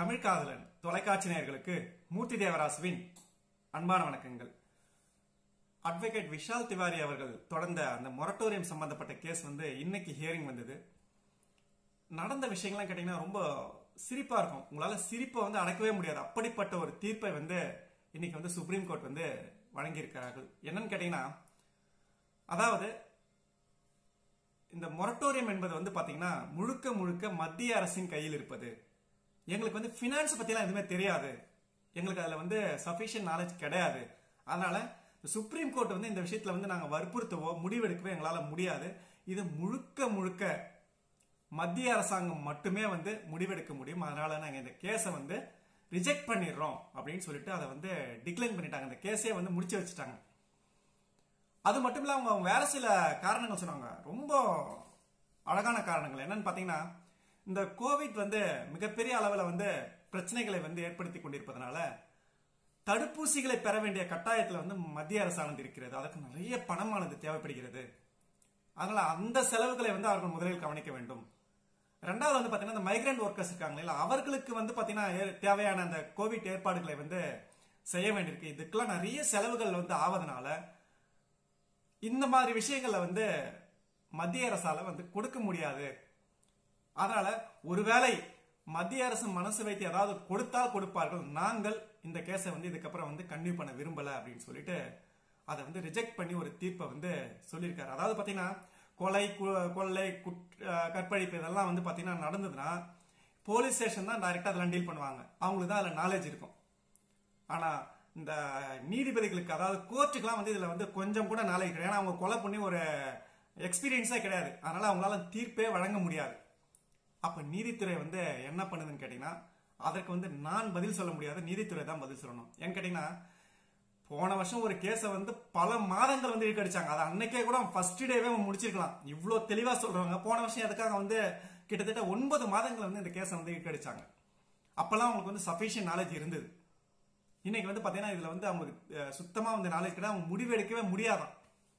தமிழ் காதலன் தொலைக்காட்சி நேயர்களுக்கு மூர்த்தி தேவராசுவின் அன்பான வணக்கங்கள் அட்வொகேட் விஷால் திவாரி அவர்கள் தொடர்ந்த அந்த மொரட்டோரியம் சம்பந்தப்பட்ட கேஸ் வந்து இன்னைக்கு ஹியரிங் வந்தது நடந்த விஷயங்கள்லாம் கேட்டீங்கன்னா ரொம்ப சிரிப்பா இருக்கும் உங்களால சிரிப்பை வந்து அடக்கவே முடியாது அப்படிப்பட்ட ஒரு தீர்ப்பை வந்து இன்னைக்கு வந்து சுப்ரீம் கோர்ட் வந்து வழங்கியிருக்கிறார்கள் என்னன்னு கேட்டீங்கன்னா அதாவது இந்த மொரட்டோரியம் என்பது வந்து பாத்தீங்கன்னா முழுக்க முழுக்க மத்திய அரசின் கையில் இருப்பது எங்களுக்கு வந்து பினான்ஸ் பத்திலாம் எதுவுமே தெரியாது எங்களுக்கு அதுல வந்து சஃபிஷியன்ட் நாலேஜ் கிடையாது அதனால சுப்ரீம் கோர்ட் வந்து இந்த விஷயத்துல வந்து நாங்க வற்புறுத்தவோ முடிவெடுக்கவோ எங்களால முடியாது இது முழுக்க முழுக்க மத்திய அரசாங்கம் மட்டுமே வந்து முடிவெடுக்க முடியும் அதனால நாங்க இந்த கேஸை வந்து ரிஜெக்ட் பண்ணிடுறோம் அப்படின்னு சொல்லிட்டு அதை வந்து டிக்ளைன் பண்ணிட்டாங்க இந்த கேஸே வந்து முடிச்சு வச்சுட்டாங்க அது மட்டும் இல்ல அவங்க வேற சில காரணங்கள் சொன்னாங்க ரொம்ப அழகான காரணங்கள் என்னன்னு பாத்தீங்கன்னா இந்த கோவிட் வந்து மிகப்பெரிய அளவுல வந்து பிரச்சனைகளை வந்து ஏற்படுத்தி கொண்டிருப்பதனால தடுப்பூசிகளை பெற வேண்டிய கட்டாயத்துல வந்து மத்திய அரசானது இருக்கிறது அதற்கு நிறைய பணமானது தேவைப்படுகிறது அதனால அந்த செலவுகளை வந்து அவர்கள் முதலில் கவனிக்க வேண்டும் ரெண்டாவது வந்து பாத்தீங்கன்னா இந்த மைக்ரண்ட் ஒர்க்கர்ஸ் இருக்காங்க இல்ல அவர்களுக்கு வந்து பாத்தீங்கன்னா ஏ- தேவையான அந்த கோவிட் ஏற்பாடுகளை வந்து செய்ய வேண்டியிருக்கு இதுக்கெல்லாம் நிறைய செலவுகள் வந்து ஆவதனால இந்த மாதிரி விஷயங்களை வந்து மத்திய அரசால வந்து கொடுக்க முடியாது அதனால ஒருவேளை மத்திய அரசு மனசு வைத்து ஏதாவது கொடுத்தால் கொடுப்பார்கள் நாங்கள் இந்த கேஸை வந்து இதுக்கப்புறம் வந்து கன்டினியூ பண்ண விரும்பல அப்படின்னு சொல்லிட்டு அதை வந்து ரிஜெக்ட் பண்ணி ஒரு தீர்ப்பை வந்து சொல்லியிருக்காரு அதாவது பாத்தீங்கன்னா கொலை கு- கொள்ளை குட்- அஹ் கற்பழிப்பு இதெல்லாம் வந்து பாத்தீங்கன்னா நடந்ததுன்னா போலீஸ் ஸ்டேஷன் தான் டைரக்டா அதெல்லாம் டீல் பண்ணுவாங்க அவங்களுக்கு தான் அதுல நாலேஜ் இருக்கும் ஆனா இந்த நீதிபதிகளுக்கு அதாவது கோர்ட்டுக்கெல்லாம் வந்து இதுல வந்து கொஞ்சம் கூட நாலேஜ் கிடையாது ஏன்னா அவங்க கொலை பண்ணி ஒரு எக்ஸ்பீரியன்ஸே கிடையாது அதனால அவங்களால தீர்ப்பே வழங்க முடியாது அப்ப நீதித்துறை வந்து என்ன பண்ணுதுன்னு கேட்டீங்கன்னா அதற்கு வந்து நான் பதில் சொல்ல முடியாது நீதித்துறை தான் பதில் சொல்லணும் ஏன்னு கேட்டீங்கன்னா போன வருஷம் ஒரு கேஸை வந்து பல மாதங்கள் வந்து இழுக்கடிச்சாங்க அதை அன்னைக்கே கூட ஃபர்ஸ்ட் டேவே முடிச்சிருக்கலாம் இவ்ளோ தெளிவா சொல்றவங்க போன வருஷம் அதுக்காக வந்து கிட்டத்தட்ட ஒன்பது மாதங்கள் வந்து இந்த கேஸை வந்து இழுக்கடிச்சாங்க அப்பெல்லாம் அவங்களுக்கு வந்து சஃபிஷியன்ட் நாலேஜ் இருந்தது இன்னைக்கு வந்து பாத்தீங்கன்னா இதுல வந்து அவங்களுக்கு அஹ், சுத்தமா வந்து நாலேஜ் கிடையாது அவங்க முடிவு எடுக்கவே முடியாதான்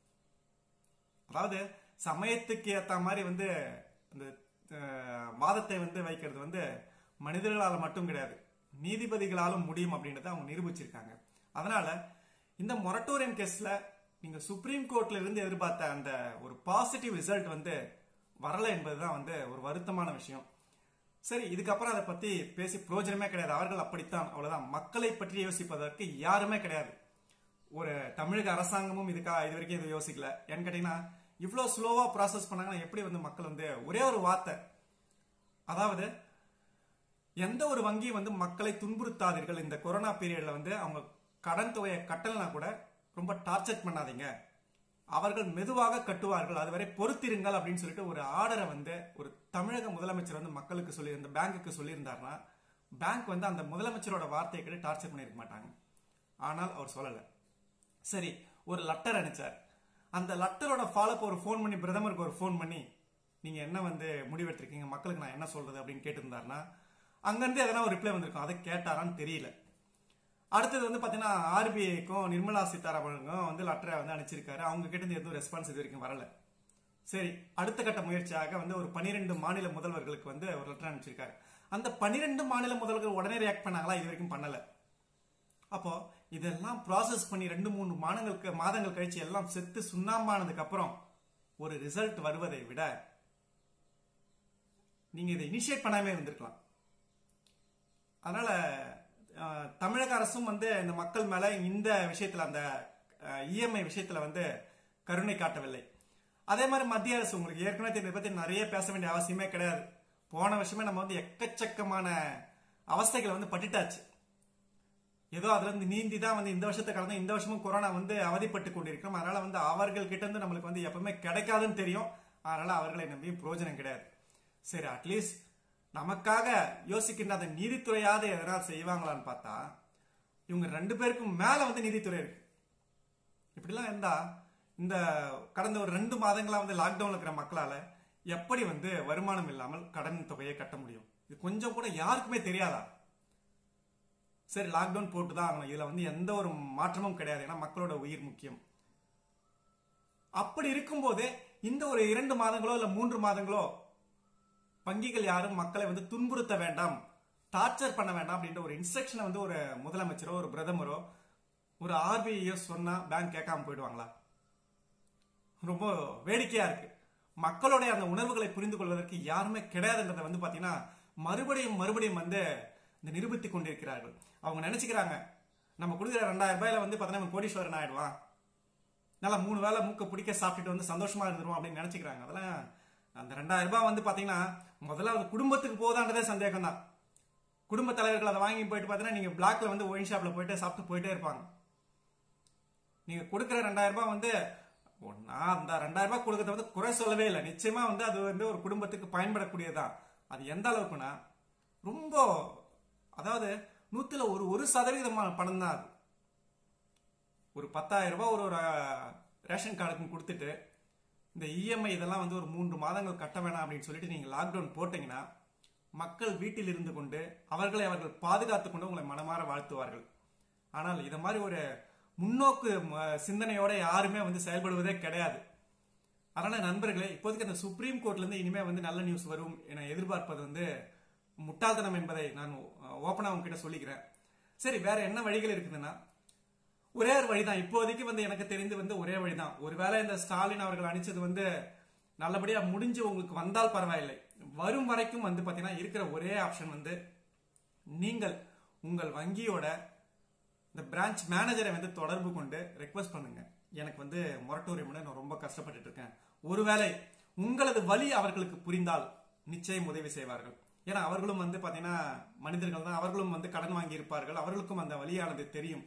அதாவது சமயத்துக்கு ஏத்த மாதிரி வந்து இந்த அஹ், வாதத்தை வந்து வைக்கிறது வந்து மனிதர்களால மட்டும் கிடையாது நீதிபதிகளாலும் முடியும் அப்படின்றத அவங்க நிரூபிச்சிருக்காங்க அதனால இந்த மொரட்டோரியம் கேஸ்ல நீங்க சுப்ரீம் கோர்ட்ல இருந்து எதிர்பார்த்த அந்த ஒரு பாசிட்டிவ் ரிசல்ட் வந்து வரல என்பதுதான் வந்து ஒரு வருத்தமான விஷயம் சரி இதுக்கப்புறம் அதை பத்தி பேசி பிரயோஜனமே கிடையாது அவர்கள் அப்படித்தான் அவ்வளவுதான் மக்களை பற்றி யோசிப்பதற்கு யாருமே கிடையாது ஒரு தமிழக அரசாங்கமும் இதுக்கா இது வரைக்கும் இது யோசிக்கல ஏன்னு கேட்டீங்கன்னா இவ்வளவு ஸ்லோவா ப்ராசஸ் பண்ணாங்கன்னா எப்படி வந்து மக்கள் வந்து ஒரே ஒரு வார்த்தை அதாவது எந்த ஒரு வங்கி வந்து மக்களை துன்புறுத்தாதீர்கள் இந்த கொரோனா பீரியட்ல வந்து அவங்க கடன் தொகையை கட்டலனா கூட ரொம்ப டார்ச்சர் பண்ணாதீங்க அவர்கள் மெதுவாக கட்டுவார்கள் அதுவரை பொறுத்திருங்கள் அப்படின்னு சொல்லிட்டு ஒரு ஆர்டரை வந்து ஒரு தமிழக முதலமைச்சர் வந்து மக்களுக்கு சொல்லி இந்த பேங்குக்கு சொல்லியிருந்தாருன்னா பேங்க் வந்து அந்த முதலமைச்சரோட வார்த்தையை கேட்டு டார்ச்சர் பண்ணிருக்க மாட்டாங்க ஆனால் அவர் சொல்லல சரி ஒரு லெட்டர் அனுப்பிச்சார் அந்த லெட்டரோட ஃபாலோ ஒரு ஃபோன் பண்ணி பிரதமருக்கு ஒரு ஃபோன் பண்ணி நீங்க என்ன வந்து முடிவெடுத்திருக்கீங்க மக்களுக்கு நான் என்ன சொல்றது அப்படின்னு கேட்டிருந்தாருன்னா அங்கிருந்து எதனா ஒரு ரிப்ளை வந்திருக்கும் அதை கேட்டாரான்னு தெரியல அடுத்தது வந்து பாத்தீங்கன்னா ஆர்பிஐக்கும் நிர்மலா சீதாராமனுக்கும் வந்து லெட்டரை வந்து அனுப்பிச்சிருக்காரு அவங்க கிட்ட இருந்து எதுவும் ரெஸ்பான்ஸ் இது வரைக்கும் வரல சரி அடுத்த கட்ட முயற்சியாக வந்து ஒரு பனிரெண்டு மாநில முதல்வர்களுக்கு வந்து ஒரு லெட்டர் அனுப்பிச்சிருக்காரு அந்த பனிரெண்டு மாநில முதல்வர்கள் உடனே ரியாக்ட் பண்ணாங்களா இது வரைக்கும் பண்ணல அப்போ இதெல்லாம் ப்ராசஸ் பண்ணி ரெண்டு மூணு மாதங்களுக்கு மாதங்கள் கழிச்சு எல்லாம் செத்து சுண்ணாம்பானதுக்கு அப்புறம் ஒரு ரிசல்ட் வருவதை விட நீங்க இதை இனிஷியேட் பண்ணாமே இருந்திருக்கலாம் அதனால அஹ், தமிழக அரசும் வந்து இந்த மக்கள் மேல இந்த விஷயத்துல அந்த இஎம்ஐ விஷயத்துல வந்து கருணை காட்டவில்லை அதே மாதிரி மத்திய அரசு உங்களுக்கு ஏற்கனவே தெரியும், இதை பத்தி நிறைய பேச வேண்டிய அவசியமே கிடையாது போன வருஷமே நம்ம வந்து எக்கச்சக்கமான அவஸ்தைகளை வந்து பட்டுட்டாச்சு ஏதோ அதுல இருந்து நீந்தி தான் வந்து இந்த வருஷத்தை கடந்து இந்த வருஷமும் கொரோனா வந்து அவதிப்பட்டு கொண்டிருக்கிறோம் அதனால வந்து அவர்கள் கிட்ட இருந்து நம்மளுக்கு வந்து எப்பவுமே கிடைக்காதுன்னு தெரியும் அதனால அவர்களை நம்பியும் பிரயோஜனம் கிடையாது சரி அட்லீஸ்ட் நமக்காக யோசிக்கின்ற அந்த நீதித்துறையாவது எதனா செய்வாங்களான்னு பார்த்தா இவங்க ரெண்டு பேருக்கும் மேல வந்து நீதித்துறை இருக்கு இப்படிலாம் இருந்தா இந்த கடந்த ஒரு ரெண்டு மாதங்களா வந்து லாக்டவுன்ல இருக்கிற மக்களால எப்படி வந்து வருமானம் இல்லாமல் கடன் தொகையை கட்ட முடியும் இது கொஞ்சம் கூட யாருக்குமே தெரியாதா சரி லாக்டவுன் போட்டு தான் ஆகணும் இதுல வந்து எந்த ஒரு மாற்றமும் கிடையாது ஏன்னா மக்களோட உயிர் முக்கியம் அப்படி இருக்கும்போது இந்த ஒரு இரண்டு மாதங்களோ இல்ல மூன்று மாதங்களோ வங்கிகள் யாரும் மக்களை வந்து துன்புறுத்த வேண்டாம் டார்ச்சர் பண்ண வேண்டாம் அப்படின்ற ஒரு இன்ஸ்ட்ரக்ஷனை வந்து ஒரு முதலமைச்சரோ ஒரு பிரதமரோ ஒரு ஆர்பிஐயோ சொன்னா பேங்க் கேட்காம போயிடுவாங்களா ரொம்ப வேடிக்கையா இருக்கு மக்களுடைய அந்த உணர்வுகளை புரிந்து கொள்வதற்கு யாருமே கிடையாதுன்றதை வந்து பாத்தீங்கன்னா மறுபடியும் மறுபடியும் வந்து இந்த நிரூபித்துக் கொண்டிருக்கிறார்கள் அவங்க நினைச்சுக்கிறாங்க நம்ம கொடுக்குற ரெண்டாயிரம் ரூபாயில வந்து பாத்தீங்கன்னா கோடீஸ்வரன் ஆயிடுவான் நல்லா மூணு வேளை மூக்க பிடிக்க சாப்பிட்டுட்டு வந்து சந்தோஷமா இருந்துருவோம் அப்படின்னு நினைச்சுக்கிறாங்க அதெல்லாம் அந்த ரெண்டாயிரம் ரூபாய் வந்து பாத்தீங்கன்னா முதல்ல அது குடும்பத்துக்கு போதான்றதே சந்தேகம் தான் குடும்ப தலைவர்கள் அதை வாங்கி போயிட்டு பாத்தீங்கன்னா நீங்க பிளாக்ல வந்து ஒயின் ஷாப்ல போயிட்டு சாப்பிட்டு போயிட்டே இருப்பாங்க நீங்க கொடுக்குற ரெண்டாயிரம் ரூபாய் வந்து ஓ, நான் அந்த ரெண்டாயிரம் ரூபாய் கொடுக்கறத வந்து குறை சொல்லவே இல்லை நிச்சயமா வந்து அது வந்து ஒரு குடும்பத்துக்கு பயன்படக்கூடியதுதான் அது எந்த அளவுக்குன்னா ரொம்ப அதாவது நூத்துல ஒரு ஒரு சதவீதமான பணம் தான் அது ஒரு பத்தாயிரம் ரூபாய் ஒரு ஒரு அஹ், ரேஷன் கார்டுக்கு கொடுத்துட்டு இந்த இஎம்ஐ இதெல்லாம் வந்து ஒரு மூன்று மாதங்கள் கட்ட வேணாம் அப்படின்னு சொல்லிட்டு நீங்க லாக்டவுன் போட்டீங்கன்னா மக்கள் வீட்டில் இருந்து கொண்டு அவர்களை அவர்கள் பாதுகாத்துக் கொண்டு உங்களை மனமாற வாழ்த்துவார்கள் ஆனால் இத மாதிரி ஒரு முன்னோக்கு ம- சிந்தனையோட யாருமே வந்து செயல்படுவதே கிடையாது அதனால நண்பர்களே இப்போதைக்கு அந்த சுப்ரீம் கோர்ட்ல இருந்து இனிமே வந்து நல்ல நியூஸ் வரும் என எதிர்பார்ப்பது வந்து முட்டாள்தனம் என்பதை நான் ஓப்பனா உங்ககிட்ட சொல்லிக்கிறேன் சரி வேற என்ன வழிகள் இருக்குதுன்னா ஒரே ஒரு வழிதான் இப்போதைக்கு வந்து எனக்கு தெரிந்து வந்து ஒரே வழிதான் ஒருவேளை இந்த ஸ்டாலின் அவர்கள் அனுப்பிச்சது வந்து நல்லபடியா முடிஞ்சு உங்களுக்கு வந்தால் பரவாயில்லை வரும் வரைக்கும் வந்து பாத்தீங்கன்னா இருக்கிற ஒரே ஆப்ஷன் வந்து நீங்கள் உங்கள் வங்கியோட இந்த பிரான்ச் மேனேஜரை வந்து தொடர்பு கொண்டு ரெக்வஸ்ட் பண்ணுங்க எனக்கு வந்து மொரட்டோரியம் நான் ரொம்ப கஷ்டப்பட்டுட்டு இருக்கேன் ஒருவேளை உங்களது வழி அவர்களுக்கு புரிந்தால் நிச்சயம் உதவி செய்வார்கள் ஏன்னா அவர்களும் வந்து பாத்தீங்கன்னா மனிதர்கள் தான் அவர்களும் வந்து கடன் வாங்கி இருப்பார்கள் அவர்களுக்கும் அந்த வழியானது தெரியும்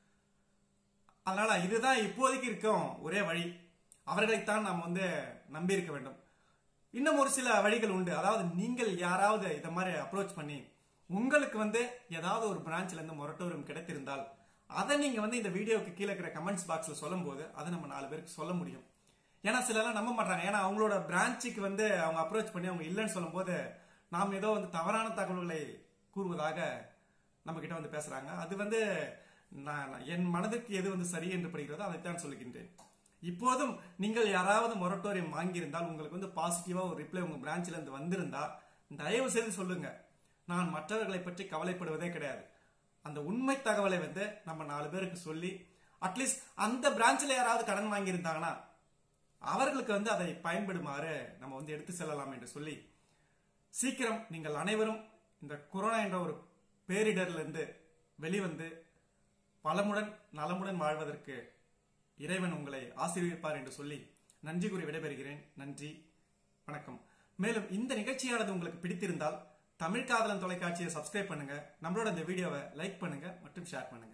அதனால இதுதான் இப்போதைக்கு இருக்கும் ஒரே வழி அவர்களைத்தான் நாம் வந்து நம்பி இருக்க வேண்டும் இன்னும் ஒரு சில வழிகள் உண்டு அதாவது நீங்கள் யாராவது இத மாதிரி அப்ரோச் பண்ணி உங்களுக்கு வந்து ஏதாவது ஒரு பிரான்ச்ல இருந்து மொரட்டோரியம் கிடைத்திருந்தால் அதை நீங்க வந்து இந்த வீடியோக்கு கீழே இருக்கிற கமெண்ட்ஸ் பாக்ஸ்ல சொல்லும் போது அதை நம்ம நாலு பேருக்கு சொல்ல முடியும் ஏன்னா சிலர்லாம் நம்ப மாட்டாங்க ஏன்னா அவங்களோட பிரான்ச்சுக்கு வந்து அவங்க அப்ரோச் பண்ணி அவங்க இல்லைன்னு சொல்லும்போது நாம் ஏதோ வந்து தவறான தகவல்களை கூறுவதாக நம்ம கிட்ட வந்து பேசுறாங்க அது வந்து நான் நான் என் மனதிற்கு எது வந்து சரி என்று படுகிறதோ அதைத்தான் சொல்லுகின்றேன் இப்போதும் நீங்கள் யாராவது மொரட்டோரியம் வாங்கியிருந்தால் உங்களுக்கு வந்து பாசிட்டிவா ஒரு ரிப்ளை உங்க பிரான்ச்ல இருந்து வந்திருந்தா தயவு செய்து சொல்லுங்க நான் மற்றவர்களை பற்றி கவலைப்படுவதே கிடையாது அந்த உண்மை தகவலை வந்து நம்ம நாலு பேருக்கு சொல்லி அட்லீஸ்ட் அந்த பிரான்ச்ல யாராவது கடன் வாங்கியிருந்தாங்கன்னா அவர்களுக்கு வந்து அதை பயன்படுமாறு நம்ம வந்து எடுத்து செல்லலாம் என்று சொல்லி சீக்கிரம் நீங்கள் அனைவரும் இந்த கொரோனா என்ற ஒரு பேரிடர்ல இருந்து வெளிவந்து பலமுடன் நலமுடன் வாழ்வதற்கு இறைவன் உங்களை ஆசீர்வதிப்பார் என்று சொல்லி நன்றி கூறி விடைபெறுகிறேன் நன்றி வணக்கம் மேலும் இந்த நிகழ்ச்சியானது உங்களுக்கு பிடித்திருந்தால் தமிழ் காதலன் தொலைக்காட்சியை சப்ஸ்கிரைப் பண்ணுங்க நம்மளோட இந்த வீடியோவை லைக் பண்ணுங்க மற்றும் ஷேர் பண்ணுங்க